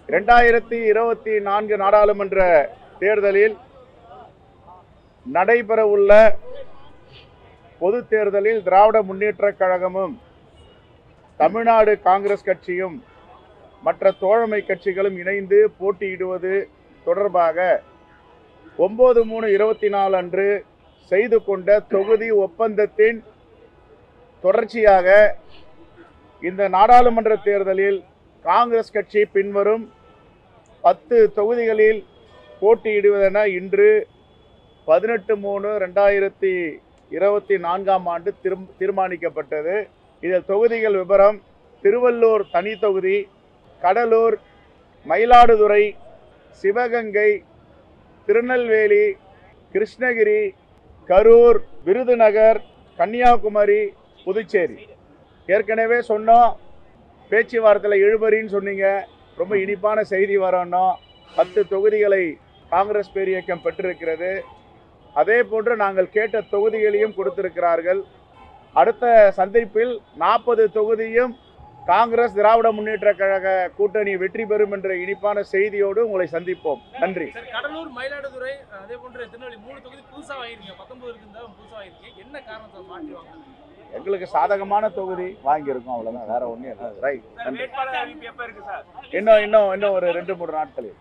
இரண்டாயிரத்தி இருபத்தி நான்கு நாடாளுமன்ற தேர்தலில் நடைபெறவுள்ள பொது தேர்தலில் திராவிட முன்னேற்றக் கழகமும் தமிழ்நாடு காங்கிரஸ் கட்சியும் மற்ற தோழமை கட்சிகளும் இணைந்து போட்டியிடுவது தொடர்பாக ஒன்பது மூணு இருபத்தி நாலு அன்று செய்து கொண்ட தொகுதி ஒப்பந்தத்தின் தொடர்ச்சியாக இந்த நாடாளுமன்ற தேர்தலில் காங்கிரஸ் கட்சி பின்வரும் பத்து தொகுதிகளில் போட்டியிடுவதென இன்று பதினெட்டு மூணு ரெண்டாயிரத்தி இருபத்தி நான்காம் ஆண்டு திரும் தீர்மானிக்கப்பட்டது இதில் தொகுதிகள் விவரம் திருவள்ளூர் தனி தொகுதி கடலூர் மயிலாடுதுறை சிவகங்கை திருநெல்வேலி கிருஷ்ணகிரி கரூர் விருதுநகர் கன்னியாகுமரி புதுச்சேரி ஏற்கனவே சொன்னோம் பேச்சுவார்த்தையில் இழுபறின்னு சொன்னீங்க ரொம்ப இனிப்பான செய்தி வரணும் பத்து தொகுதிகளை காங்கிரஸ் பேரியக்கம் பெற்றிருக்கிறது அதே போன்று நாங்கள் கேட்ட தொகுதிகளையும் கொடுத்திருக்கிறார்கள் அடுத்த சந்திப்பில் நாற்பது தொகுதியும் காங்கிரஸ் திராவிட முன்னேற்ற கழக கூட்டணி வெற்றி பெறும் என்ற இனிப்பான செய்தியோடு உங்களை சந்திப்போம் நன்றி சார் கடலூர் மயிலாடுதுறை அதே போன்று திருநெல்வேலி மூணு தொகுதி புதுசா வாங்கிருக்கீங்க பத்தொன்பது இருந்தா புதுசா வாங்கிருக்கீங்க என்ன காரணத்தை மாற்றி வாங்க எங்களுக்கு சாதகமான தொகுதி வாங்கியிருக்கோம் அவ்வளோதான் வேற ஒன்றும் இல்லை ரைட் நன்றி வேட்பாளர் அறிவிப்பு எப்ப இருக்கு சார் இன்னும் இன்னும் இன்னும் ஒரு ரெண்டு மூணு நாட்களில்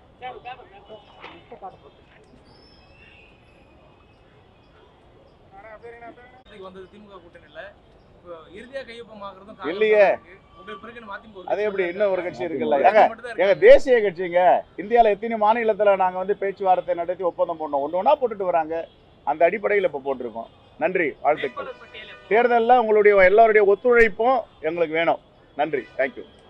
இன்னைக்கு வந்தது திமுக கூட்டணியில இப்போ இறுதியா கையொப்பமாகறதும் இல்லையே. உங்களுக்கு பிறகு மதிமுக ஒரு அது எப்படி கட்சி இன்னும் ஒரு கட்சி இருக்குல்ல மட்டும் ஏங்க தான் இருக்கு. எங்க தேசிய கட்சிங்க இந்தியாவில் எத்தனை மாநிலத்தில் நாங்கள் வந்து பேச்சுவார்த்தை நடத்தி ஒப்பந்தம் பண்ணோம் ஒன்று ஒன்றா போட்டுட்டு வராங்க அந்த அடிப்படையில் இப்போ போட்டிருக்கோம் நன்றி வாழ்த்துக்கள் வேட்பாளர் பட்டியல் எப்ப தேர்தலில் உங்களுடைய எல்லாருடைய ஒத்துழைப்பும் எங்களுக்கு வேணும் நன்றி தேங்க்யூ